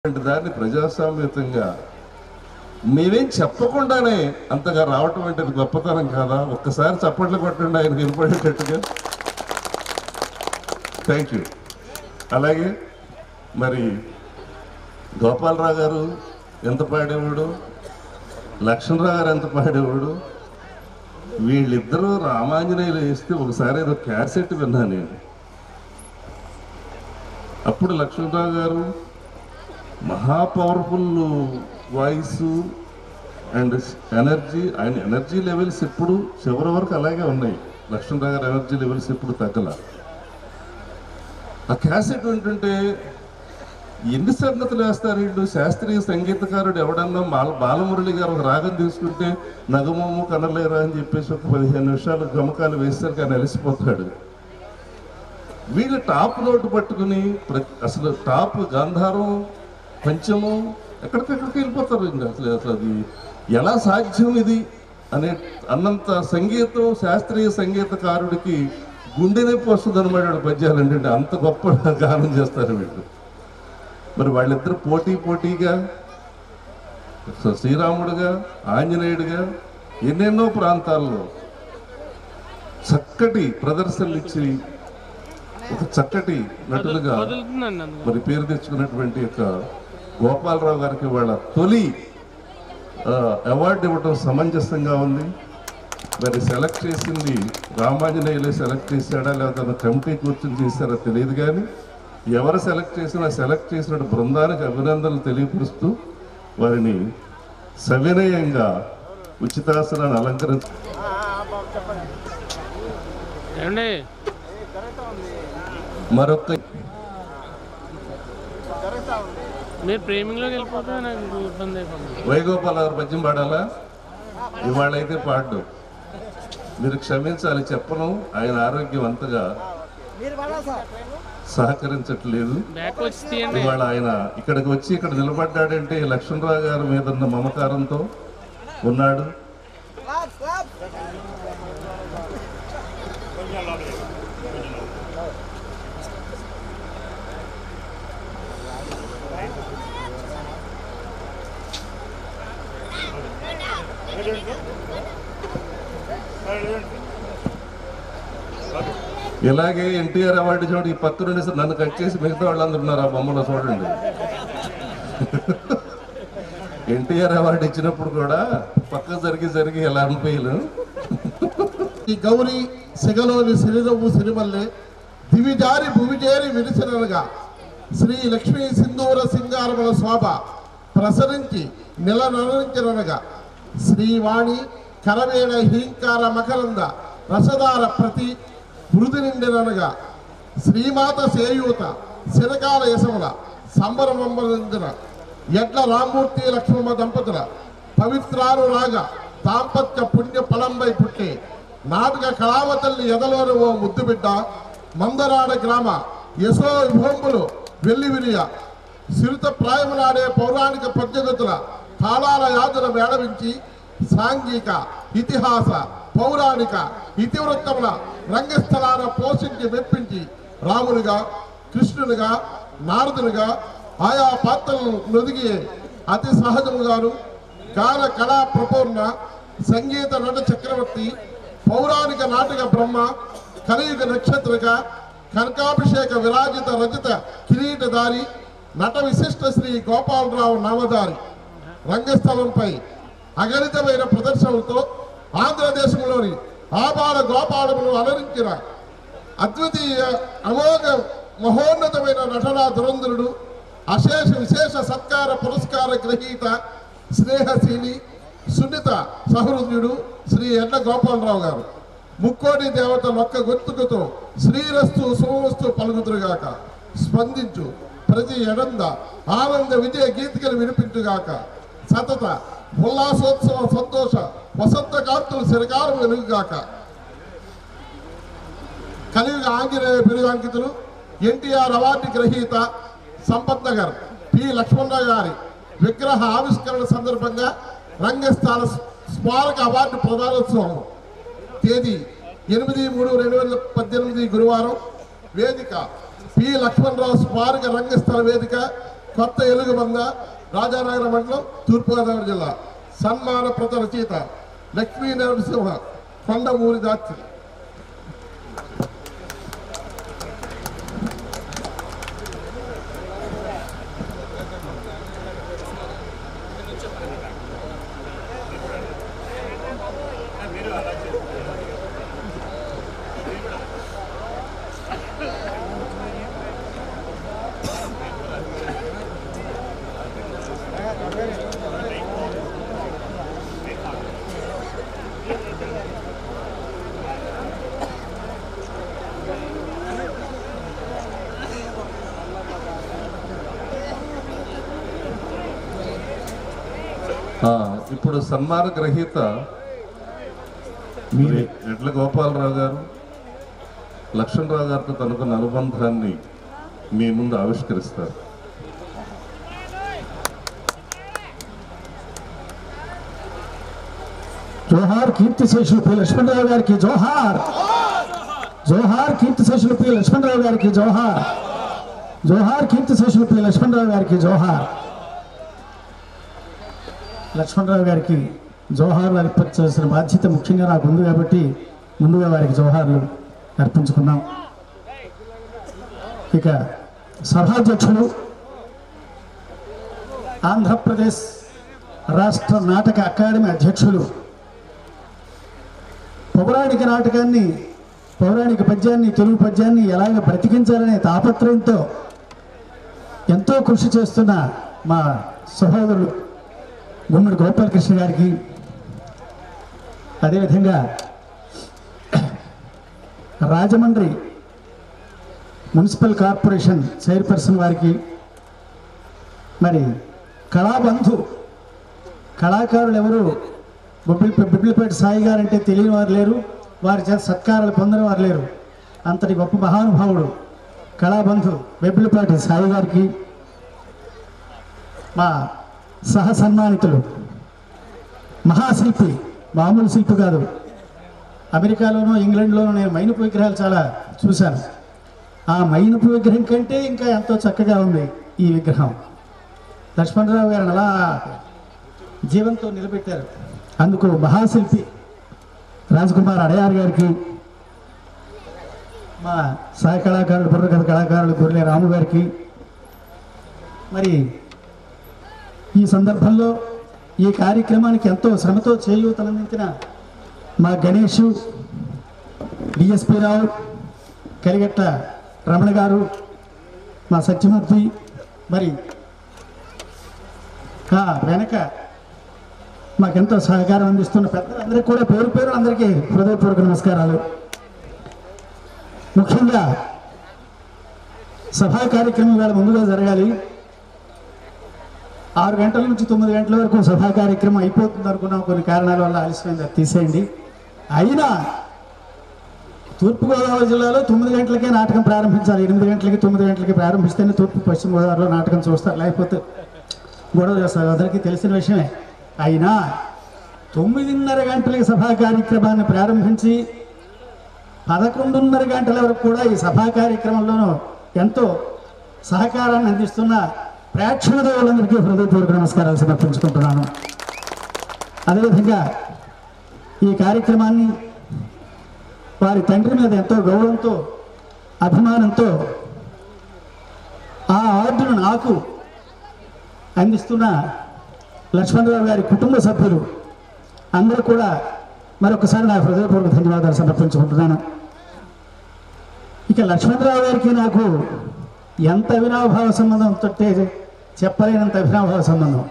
ఇలాంటి దాన్ని ప్రజాస్వామ్యతంగా మేమేం చెప్పకుండానే అంతగా రావటం అంటే అది గొప్పతనం కాదా ఒక్కసారి చప్పట్లు కొట్టండి ఆయన వినపడేటట్టుగా థ్యాంక్ యూ అలాగే మరి గోపాలరావు గారు ఎంత పాడేవాడు లక్ష్మణరావు గారు ఎంత పాడేవాడు వీళ్ళిద్దరూ రామాంజనేయులు వేస్తే ఒకసారి ఏదో క్యాసెట్ విన్నా నేను అప్పుడు లక్ష్మణరావు గారు మహా పవర్ఫుల్ వాయిస్ అండ్ ఎనర్జీ ఆయన ఎనర్జీ లెవెల్స్ ఎప్పుడు చివరి వరకు అలాగే ఉన్నాయి లక్ష్మణరావు గారి ఎనర్జీ లెవెల్స్ ఎప్పుడు తగ్గల ఆ క్యాసెట్ వింటుంటే ఎన్ని సంగతులు వేస్తారు వీళ్ళు శాస్త్రీయ సంగీతకారుడు ఎవడన్నా బాల బాలమురళి గారు ఒక రాగం తీసుకుంటే నగమోము కనలేరా అని చెప్పేసి ఒక పదిహేను నిమిషాలు గమకాలు వేస్తారు కానీ అలసిపోతాడు వీళ్ళు టాప్ నోటు పట్టుకుని ప్ర- అసలు టాప్ గాంధారం పంచము ఎక్కడికెక్కడికి వెళ్ళిపోతారు ఇంకా అసలు అసలు అది ఎలా సాధ్యం ఇది అనే అన్నంత సంగీతం శాస్త్రీయ సంగీతకారుడికి గుండె నొప్పి వస్తుంది అనమాట పద్యాలు అంటే అంత గొప్ప గానం చేస్తారు వీళ్ళు మరి వాళ్ళిద్దరు పోటీ పోటీగా స- శ్రీరాముడుగా ఆంజనేయుడిగా ఎన్నెన్నో ప్రాంతాల్లో చక్కటి ప్రదర్శనలు ఇచ్చి ఒక చక్కటి నటులుగా వదులుతుందండి అందుకు మరి పేరు తెచ్చుకున్నటువంటి యొక్క గోపాలరావు గారికి వాళ్ళ తొలి ఆ, అవార్డు ఇవ్వటం సమంజసంగా ఉంది మరి సెలెక్ట్ చేసింది రామాంజనేయులు సెలెక్ట్ చేశాడా లేకపోతే కమిటీ కూర్చొని చేశారో తెలియదు కానీ ఎవరు సెలెక్ట్ చేసినా సెలెక్ట్ చేసిన బృందానికి అభినందనలు తెలియపరుస్తూ వారిని సవినయంగా ఉచితాసనాన్ని అలంకరించ ఏమండి మరొక మీరు ప్రేమింగ్లోకి వెళ్ళిపోతే నాకు ఇబ్బంది అయిపోతుంది వైగోపాల్ గారు పద్యం పాడాలా ఇవాళ అయితే పాడు మీరు క్షమించాలి చెప్పను ఆయన ఆరోగ్యం అంతగా సహకరించట్లేదు బ్యాక్ వచ్చి తీయండి ఇవాళ ఆయన ఇక్కడికి వచ్చి ఇక్కడ నిలబడ్డాడంటే లక్ష్మణరావు గారి మీద ఉన్న మమకారంతో ఉన్నాడు ఇలాగే ఎన్టీఆర్ అవార్డు చూడండి ఈ పక్క నుండి నన్ను కట్ చేసి మిగతా వాళ్ళందరూ ఉన్నారు ఆ బొమ్మలో చూడండి ఎన్టీఆర్ అవార్డు ఇచ్చినప్పుడు కూడా పక్క జరిగి జరిగి ఎలా అనిపోయాను ఈ గౌరి సెగలోని సిరినవ్వు సిరిమల్లె దివిజారి భువిజేరి విరిసినగా శ్రీ లక్ష్మీ సింధూర సింగారముల శోభ ప్రసరించి నిలనరించినగా శ్రీవాణి కరవేణ హీంకార మకరంద రసదార ప్రతి మృదు నిండినగా శ్రీమాత సేయూత శిరకాల యశముల సంబరమంబరించిన ఎడ్ల రామూర్తి లక్ష్మమ్మ దంపతుల పవిత్రాలు రాగా దాంపత్య పుణ్య ఫలంబై పుట్టే నాటక కళావతల్లి ఎదలోని ఓ ముద్దు బిడ్డ మందరాడ గ్రామ యశో విభంబులు వెల్లివిరియ సిరుత ప్రాయమునాడే పౌరాణిక పద్యగతుల తాళాల యాదుల మేళవించి సాంఘిక ఇతిహాస పౌరాణిక ఇతివృత్తముల రంగస్థలాన పోషించి మెప్పించి రామునిగా కృష్ణునిగా నారదునిగా ఆయా పాత్రలను నొదిగి అతి సహజముగాను గాన కళా ప్రపూర్ణ సంగీత నట చక్రవర్తి పౌరాణిక నాటక బ్రహ్మ కలియుగ నక్షత్రిక కనకాభిషేక విరాజిత రజిత కిరీటధారి నట విశిష్ట శ్రీ గోపాలరావు నామధారి రంగస్థలంపై అగణితమైన ప్రదర్శనలతో ఆంధ్రదేశంలోని ఆబాల గోపాలమును అలరించిన అద్వితీయ అమోఘ మహోన్నతమైన నటనా దురంధరుడు అశేష విశేష సత్కార పురస్కార గ్రహీత స్నేహశీలి సున్నిత సహృదయుడు శ్రీ ఎడ్ల గోపాలరావు గారు ముక్కోటి దేవత ఒక్క గుర్తుకుతో శ్రీరస్తు శుభవస్తు పలుకుతురుగాక స్పందించు ప్రతి ఎడంద ఆనంద విజయ గీతికలు వినిపించుగాక సతత ఉల్లాసోత్సవ సంతోష వసంత కాంతులు శిరకారం వెలుగుగాక కలియుగ ఆంజనేయ బిరుదాంకితులు ఎన్టీఆర్ అవార్డు గ్రహీత సంపత్ నగర్ పి లక్ష్మణరావు గారి విగ్రహ ఆవిష్కరణ సందర్భంగా రంగస్థల స్మారక అవార్డు ప్రదానోత్సవం తేదీ ఎనిమిది మూడు రెండు వేల పద్దెనిమిది గురువారం వేదిక పి లక్ష్మణరావు స్మారక రంగస్థల వేదిక కొత్త ఎలుగుబంద రాజానగరం మండలం తూర్పుగోదావరి జిల్లా సన్మాన ప్రత రచయిత లక్ష్మీ నరసింహ కొండమూరి దాచి ఆ, ఇప్పుడు సన్మాన గ్రహీత మీరే ఎడ్ల గోపాలరావు గారు లక్ష్మణరావు గారితో తనకున్న అనుబంధాన్ని మీ ముందు ఆవిష్కరిస్తారు జోహార్ కీర్తి శేషులు పి లక్ష్మణరావు గారికి జోహార్ జోహార్ కీర్తి శేషులు పి లక్ష్మణరావు గారికి జోహార్ జోహార్ కీర్తి శేషులు పి లక్ష్మణరావు గారికి జోహార్ లక్ష్మణరావు గారికి జోహార్లు అర్పించాల్సిన బాధ్యత ముఖ్యంగా నాకు ఉంది కాబట్టి ముందుగా వారికి జోహార్లు అర్పించుకున్నాం ఇక సభాధ్యక్షులు ఆంధ్రప్రదేశ్ రాష్ట్ర నాటక అకాడమీ అధ్యక్షులు పౌరాణిక నాటకాన్ని పౌరాణిక పద్యాన్ని తెలుగు పద్యాన్ని ఎలాగ బ్రతికించాలనే తాపత్రయంతో ఎంతో కృషి చేస్తున్న మా సహోదరుడు గుమ్మడి గోపాలకృష్ణ గారికి అదేవిధంగా రాజమండ్రి మున్సిపల్ కార్పొరేషన్ చైర్పర్సన్ వారికి మరి కళాబంధు కళాకారులు ఎవరు బొబ్బిలి బిబ్బిలిపేట సాయి గారు అంటే తెలియని వారు లేరు వారి చేత సత్కారాలు పొందని వారు లేరు అంతటి గొప్ప మహానుభావుడు కళాబంధు బెబ్బిలిపాటి సాయి గారికి మా సహ సన్మానితులు మహాశిల్పి మామూలు శిల్పి కాదు అమెరికాలోనూ ఇంగ్లాండ్లోనూ నేను మైనపు విగ్రహాలు చాలా చూశాను ఆ మైనపు విగ్రహం కంటే ఇంకా ఎంతో చక్కగా ఉంది ఈ విగ్రహం లక్ష్మణరావు గారిని అలా జీవంతో నిలబెట్టారు అందుకు మహాశిల్పి రాజకుమార్ అడయార్ గారికి మా సహాయ కళాకారుడు బుర్రకథ కళాకారుడు గొర్రె రాము గారికి మరి ఈ సందర్భంలో ఈ కార్యక్రమానికి ఎంతో శ్రమతో చేయూతనందించిన మా గణేషు డిఎస్పి రావు కలిగట్ట రమణ గారు మా సత్యమూర్తి మరి ఆ వెనక మాకెంతో సహకారం అందిస్తున్న పెద్దలందరికీ కూడా పేరు పేరు అందరికీ హృదయపూర్వక నమస్కారాలు ముఖ్యంగా సభా కార్యక్రమం వేళ ముందుగా జరగాలి ఆరు గంటల నుంచి తొమ్మిది గంటల వరకు సభా కార్యక్రమం అయిపోతుంది అనుకున్నాం కొన్ని కారణాల వల్ల ఆలస్యమైంది అది తీసేయండి అయినా తూర్పుగోదావరి జిల్లాలో తొమ్మిది గంటలకే నాటకం ప్రారంభించాలి ఎనిమిది గంటలకి తొమ్మిది గంటలకి ప్రారంభిస్తేనే తూర్పు పశ్చిమ గోదావరిలో నాటకం చూస్తారు లేకపోతే గొడవ చేస్తారు అందరికీ తెలిసిన విషయమే అయినా తొమ్మిదిన్నర గంటలకి సభా కార్యక్రమాన్ని ప్రారంభించి పదకొండున్నర గంటల వరకు కూడా ఈ సభా కార్యక్రమంలోనూ ఎంతో సహకారాన్ని అందిస్తున్న ప్రేక్షణ దేవులందరికీ హృదయపూర్వక నమస్కారాలు సమర్పించుకుంటున్నాను అదేవిధంగా ఈ కార్యక్రమాన్ని వారి తండ్రి మీద ఎంతో గౌరవంతో అభిమానంతో ఆ అవార్డును నాకు అందిస్తున్న లక్ష్మణరావు గారి కుటుంబ సభ్యులు అందరూ కూడా మరొకసారి నా హృదయపూర్వక ధన్యవాదాలు సమర్పించుకుంటున్నాను ఇక లక్ష్మణరావు గారికి నాకు ఎంత అవినాభావ సంబంధం తొట్టే చెప్పలేనంత అవినాభావ సంబంధం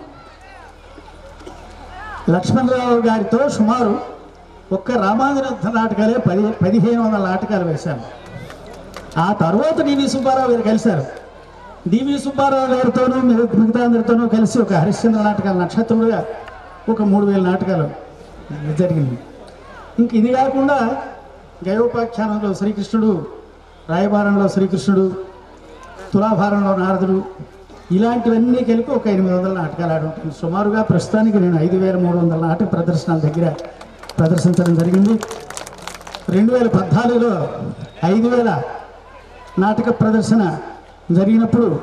లక్ష్మణరావు గారితో సుమారు ఒక్క రామానుజ నాటకాలే పది పదిహేను వందల నాటకాలు వేశాను ఆ తర్వాత డివి సుబ్బారావు గారు కలిశారు డివి సుబ్బారావు గారితోనూ మిగ- మిగతా అందరితోనూ కలిసి ఒక హరిశ్చంద్ర నాటకాలు నక్షత్రుడుగా ఒక మూడు వేల నాటకాలు జరిగింది ఇంక ఇది కాకుండా గయోపాఖ్యానంలో శ్రీకృష్ణుడు రాయబారంలో శ్రీకృష్ణుడు తులాభారంలో నారదుడు ఇలాంటివన్నీ కలిపి ఒక ఎనిమిది వందల నాటకాలు ఆడి ఉంటుంది సుమారుగా ప్రస్తుతానికి నేను ఐదు వేల మూడు వందల నాటక ప్రదర్శనల దగ్గర ప్రదర్శించడం జరిగింది రెండు వేల పద్నాలుగులో ఐదు వేల నాటక ప్రదర్శన జరిగినప్పుడు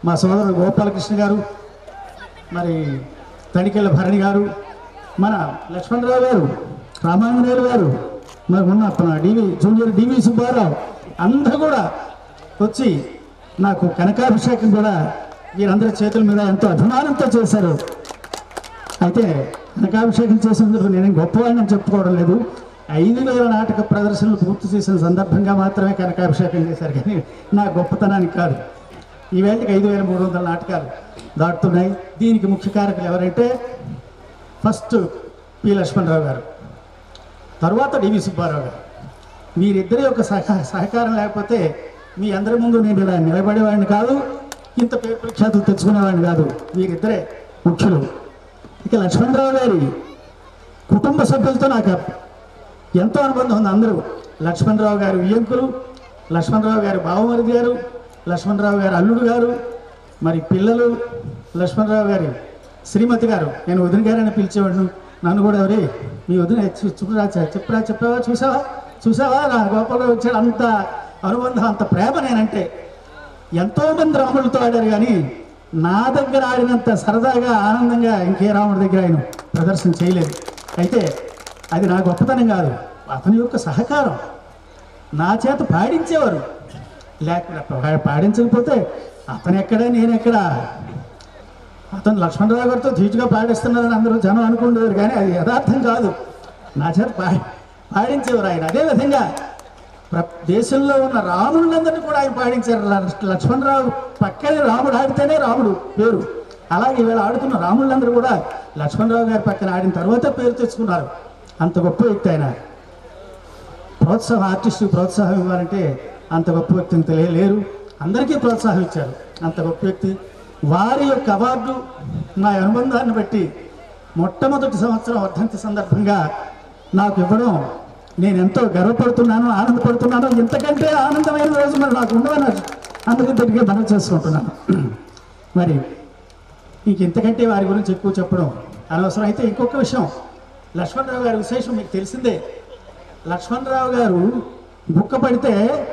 మా సోదరుడు గోపాలకృష్ణ గారు మరి తనికెళ్ళ భరణి గారు మన లక్ష్మణరావు గారు రామాంజనేయులు గారు మరి ఉన్న మన డివి జూనియర్ డివి సుబ్బారావు అందరూ కూడా వచ్చి నాకు కనకాభిషేకం కూడా వీరందరి చేతుల మీద ఎంతో అభిమానంతో చేశారు అయితే కనకాభిషేకం చేసినందుకు నేను గొప్పవాడిని అని చెప్పుకోవడం లేదు ఐదు వేల నాటక ప్రదర్శనలు పూర్తి చేసిన సందర్భంగా మాత్రమే కనకాభిషేకం చేశారు కానీ నా గొప్పతనానికి కాదు ఈ వేళకి ఐదు వేల మూడు వందల నాటకాలు దాటుతున్నాయి దీనికి ముఖ్య కారకులు ఎవరంటే ఫస్ట్ పి లక్ష్మణరావు గారు తర్వాత డివి సుబ్బారావు గారు వీరిద్దరి యొక్క సహ సహకారం లేకపోతే మీ అందరి ముందు నేను ఇలా నిలబడేవాడిని కాదు ఇంత పేరు ప్రఖ్యాతులు తెచ్చుకునేవాడిని కాదు వీరిద్దరే ముఖ్యులు ఇక లక్ష్మణరావు గారి కుటుంబ సభ్యులతో నాకు ఎంతో అనుబంధం ఉంది అందరూ లక్ష్మణరావు గారి వియ్యంకులు లక్ష్మణరావు గారి బావమరిది గారు లక్ష్మణరావు గారి అల్లుడు గారు మరి పిల్లలు లక్ష్మణరావు గారి శ్రీమతి గారు నేను వదిన గారని పిలిచేవాడు నన్ను కూడా ఎవరి మీ వదిన చూ- చూపురా చ- చెప్పురా చెప్పావా చూసావా చూసావా నా గోపాలరావు వచ్చాడు అంత అనుబంధం అంత ప్రేమ నేనంటే ఎంతో మంది రాములతో ఆడారు కానీ నా దగ్గర ఆడినంత సరదాగా ఆనందంగా ఇంకే రాముడి దగ్గర ఆయన ప్రదర్శన చేయలేదు అయితే అది నా గొప్పతనం కాదు అతని యొక్క సహకారం నా చేత పాడించేవారు లేకపోతే పాడించకపోతే అతను ఎక్కడ నేను ఎక్కడ అతను లక్ష్మణరావు గారితో ధీటుగా పాడిస్తున్నారని అందరూ జనం అనుకుండేవారు కానీ అది యథార్థం కాదు నా చేత పా పాడించేవారు ఆయన అదేవిధంగా ప్ర- దేశంలో ఉన్న రాములందరినీ కూడా ఆయన పాడించారు ల- లక్ష్మణరావు పక్కనే రాముడు ఆడితేనే రాముడు పేరు అలాగే ఈవేళ ఆడుతున్న రాములందరూ కూడా లక్ష్మణరావు గారి పక్కన ఆడిన తర్వాత పేరు తెచ్చుకున్నారు అంత గొప్ప వ్యక్తి ఆయన ప్రోత్సాహం ఆర్టిస్టు ప్రోత్సాహం ఇవ్వాలంటే అంత గొప్ప వ్యక్తిని తెలియలేరు అందరికీ ప్రోత్సాహం ఇచ్చారు అంత గొప్ప వ్యక్తి వారి యొక్క అవార్డు నా అనుబంధాన్ని బట్టి మొట్టమొదటి సంవత్సరం వర్ధంతి సందర్భంగా నాకు ఇవ్వడం నేను ఎంతో గర్వపడుతున్నాను ఆనందపడుతున్నాను ఇంతకంటే ఆనందమైన రోజు మరి నాకు ఉండవని అందరిద్దరికీ మనం చేసుకుంటున్నాను మరి ఇంక ఇంతకంటే వారి గురించి ఎక్కువ చెప్పడం అనవసరం అయితే ఇంకొక విషయం లక్ష్మణరావు గారి విశేషం మీకు తెలిసిందే లక్ష్మణరావు గారు బుక్క పడితే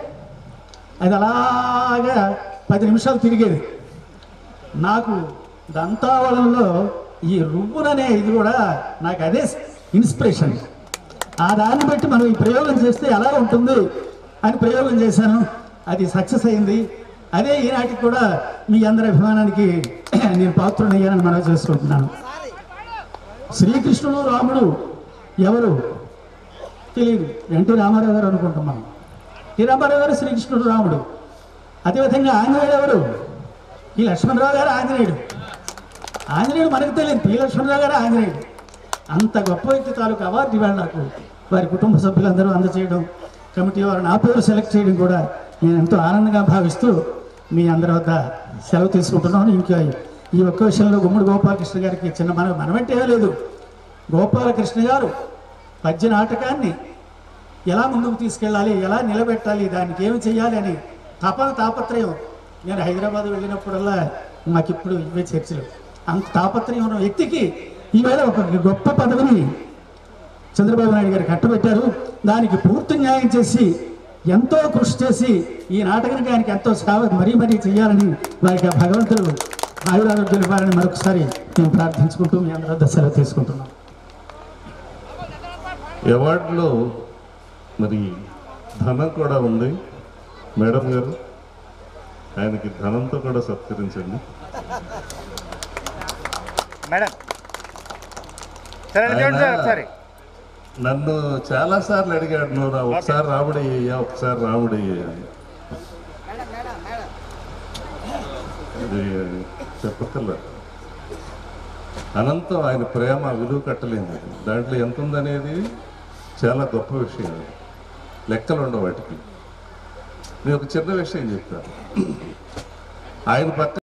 అది అలాగా పది నిమిషాలు తిరిగేది నాకు దంతావళంలో ఈ రువ్వుననే ఇది కూడా నాకు అదే ఇన్స్పిరేషన్ ఆ దాన్ని బట్టి మనం ఈ ప్రయోగం చేస్తే ఎలా ఉంటుంది అని ప్రయోగం చేశాను అది సక్సెస్ అయింది అదే ఈనాటికి కూడా మీ అందరి అభిమానానికి నేను పాత్రుడయ్యానని మనం చేసుకుంటున్నాను శ్రీకృష్ణుడు రాముడు ఎవరు తెలియదు ఎన్టీ రామారావు గారు అనుకుంటాం మనం ఎన్టీ రామారావు గారు శ్రీకృష్ణుడు రాముడు అదేవిధంగా ఆంజనేయుడు ఎవరు ఈ లక్ష్మణరావు గారు ఆంజనేయుడు ఆంజనేయుడు మనకు తెలియదు పి లక్ష్మణరావు గారు ఆంజనేయుడు అంత గొప్ప వ్యక్తి తాలూకు అవార్డు ఇవాళ నాకు వారి కుటుంబ సభ్యులందరూ అందజేయడం కమిటీ వారు నా పేరు సెలెక్ట్ చేయడం కూడా నేను ఎంతో ఆనందంగా భావిస్తూ మీ అందరి వద్ద సెలవు తీసుకుంటున్నాను ఇంకా ఈ ఒక్క విషయంలో గుమ్మడి గోపాలకృష్ణ గారికి చిన్న మన మనమంటే ఏమీ లేదు గోపాలకృష్ణ గారు పద్య నాటకాన్ని ఎలా ముందుకు తీసుకెళ్ళాలి ఎలా నిలబెట్టాలి దానికి ఏమి చేయాలి అని తపన తాపత్రయం నేను హైదరాబాద్ వెళ్ళినప్పుడల్లా మాకు ఇప్పుడు ఇవే చర్చలు అంత తాపత్రయం ఉన్న వ్యక్తికి ఈవేళ ఒక గొప్ప పదవిని చంద్రబాబు నాయుడు గారు కట్టబెట్టారు దానికి పూర్తి న్యాయం చేసి ఎంతో కృషి చేసి ఈ నాటకానికి ఆయనకి ఎంతో సేవ మరీ మరీ చేయాలని వారికి ఆ భగవంతుడు ఆయురారోగ్యాలు ఇవ్వాలని మరొకసారి నేను ప్రార్థించుకుంటూ మీ అందరూ వద్ద సెలవు తీసుకుంటున్నాను అవార్డులో మరి ధనం కూడా ఉంది మేడం గారు ఆయనకి ధనంతో కూడా సత్కరించండి మేడం సరే చూడండి సార్ ఒకసారి నన్ను చాలా సార్లు అడిగాడు నువ్వు రా- ఒకసారి రాముడయ్యా ఒకసారి రాముడయ్యా అని. ఇది చెప్పక్కర్లా అనంతం ఆయన ప్రేమ విలువ కట్టలేదు దాంట్లో ఎంత ఉందనేది చాలా గొప్ప విషయం అది. లెక్కలు ఉండవు వాటికి నేను ఒక చిన్న విషయం చెప్తాను ఆయన పక్క